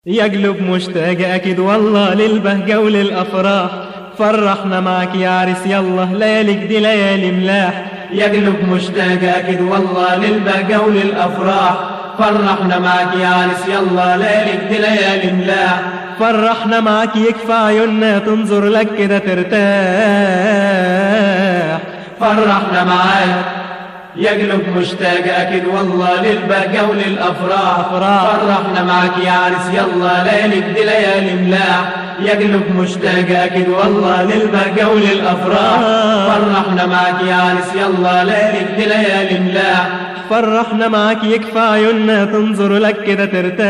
يقلب مشتاق أكيد والله للبهجة وللأفراح فرحنا معك يا عريس يلا لياليك دي ليالي ملاح يقلب مشتاق أكيد والله للبهجة وللأفراح فرحنا معك يا عريس يلا لياليك دي ليالي ملاح فرحنا معك يكفى عيوننا تنظر لك كده ترتاح فرحنا معاك يقلب مشتاق أكيد والله للبهجة وللأفراح أفراح. فرحنا معك يا عريس يلا لياليك دي ليالي ملاح يقلب مشتاق أكيد والله للبهجة وللأفراح فرحنا معك يا عريس يلا لياليك دي ليالي ملاح فرحنا معك يكفى عيوننا تنظر لك كده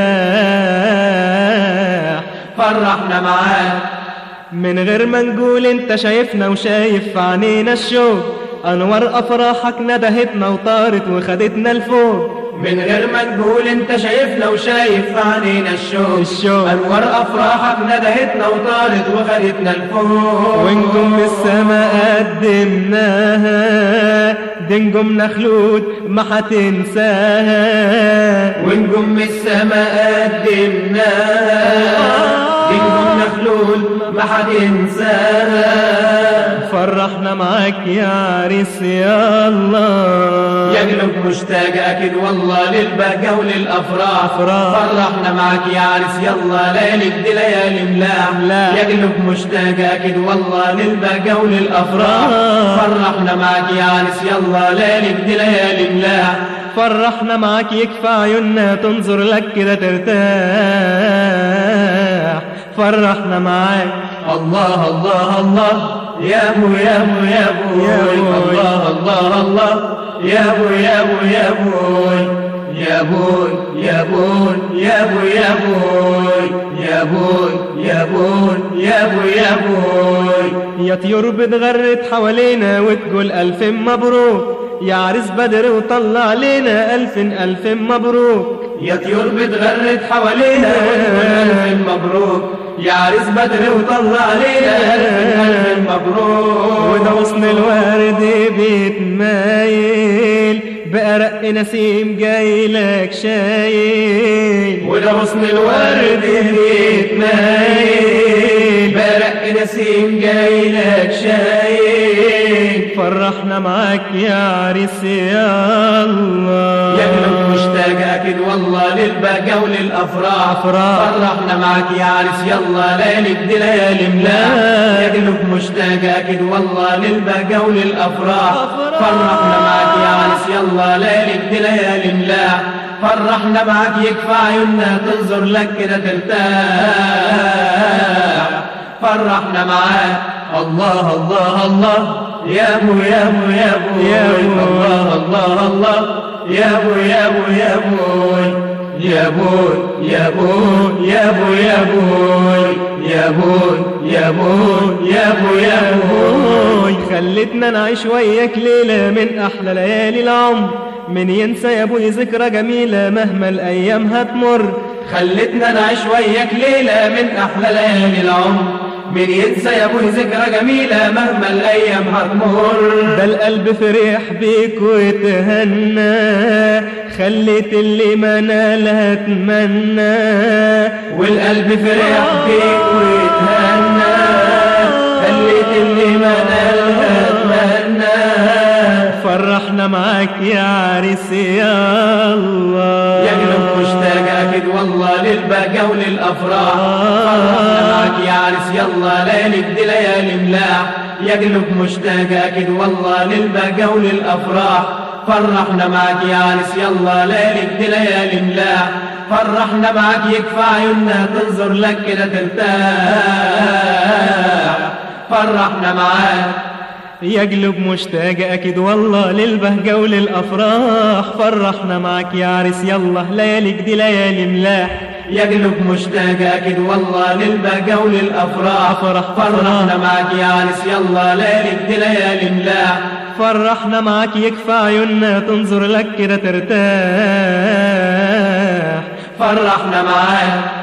ترتاح فرحنا معاك من غير ما نقول انت شايفنا وشايف في عينينا الشوق انوار افراحك ندهتنا وطارت وخدتنا لفوق من غير ما نقول انت شايفنا وشايف في عينينا الشوق الشوق. انوار افراحك ندهتنا وطارت وخدتنا لفوق ونجوم السما قدمناها دي نجومنا خلود ما هتنساها ونجوم السما قدمناها دي نجوم مخلول ما حد ينساها فرحنا معاك يا عريس يا الله يقلب مشتاق اكيد والله للبهجة وللافراح أفراح. فرحنا معك يا عريس يلا لياليك دي ليالي ملاح ملاح. يقلب مشتاق اكيد والله للبهجة وللافراح أفراح. فرحنا معك يا عريس يلا لياليك دي ليالي ملاح فرحنا معاك يكفى عيوننا تنظر لك كده ترتاح فرحنا معاك الله الله الله يا ابو يا ابو يا ابو يا أبوي. الله الله الله يا ابو يا ابو يا ابو يا ابو يا ابو يا ابو يا ابو يا ابو يا ابو يا ابو يا ابو يا طيور بتغرد حوالينا وتقول ألف مبروك يا عريس بدر وطلع علينا ألف ألف مبروك يا طيور بتغرد حوالينا وتقول ألف مبروك يا عريس بدر وطلع علينا ألف ألف مبروك وده غصن الورد بيتمايل بأرق نسيم جاي لك شايل وده غصن الورد بيتمايل برق نسيم جاي لك شايل فرحنا معاك يا عريس يا الله يقلب مشتاق اكيد والله للبهجة وللافراح أفراح. فرحنا معك يا عريس يلا لياليك دي ليالي ملاح ملاح. يقلب مشتاق اكيد والله للبهجة وللافراح أفراح. فرحنا معك يا عريس يلا لياليك دي ليالي ملاح فرحنا معك يكفى عيوننا تنظر لك كده ترتاح فرحنا معاك الله الله الله يا ابو يا ابو يا ابو يا أبو. الله الله الله يا ابو يا ابو يا ابو يا ابو يا ابو يا ابو يا ابو يا ابو يا ابو يا ابو يا ابو أوي خلتنا نعيش وياك ليلة من أحلى ليالي العمر من ينسى يا أبوي ذكرى جميلة مهما الأيام هتمر خلتنا نعيش وياك ليلة من أحلى ليالي العمر من ينسى يا ابوي ذكرى جميلة مهما الأيام هتمر ده القلب فرح بيك وتهنى خليت اللي ما نالها اتمنى والقلب فرح بيك ويتهنى خليت اللي ما نالها اتمنى فرحنا معاك يا عريس يا الله يقلب مشتاق اكيد والله للبهجة وللافراح فرحنا معك يا عريس يلا لياليك دي ليالي ملاح يقلب مشتاق اكيد والله للبهجة وللافراح فرحنا معك يا عريس يلا لياليك دي ليالي ملاح فرحنا معك يكفى عيوننا تنظر لك كده ترتاح فرحنا معاك يقلب مشتاق أكيد والله للبهجة وللأفراح فرحنا معاك يا عريس يلا لياليك دي ليالي ملاح يكفى عيوننا تنظر لك كده ترتاح فرحنا معاك يكفى عيوننا تنظر يقلب مشتاق أكيد والله للبهجة وللأفراح فرحنا معك يا عريس يلا لياليك دي ليالي ملاح يقلب مشتاق اكيد والله للبهجة وللافراح أفرح فرحنا معك يا عريس يلا لياليك دي ليالي ملاح فرحنا معك يكفى عيوننا تنظر لك كده ترتاح فرحنا معاك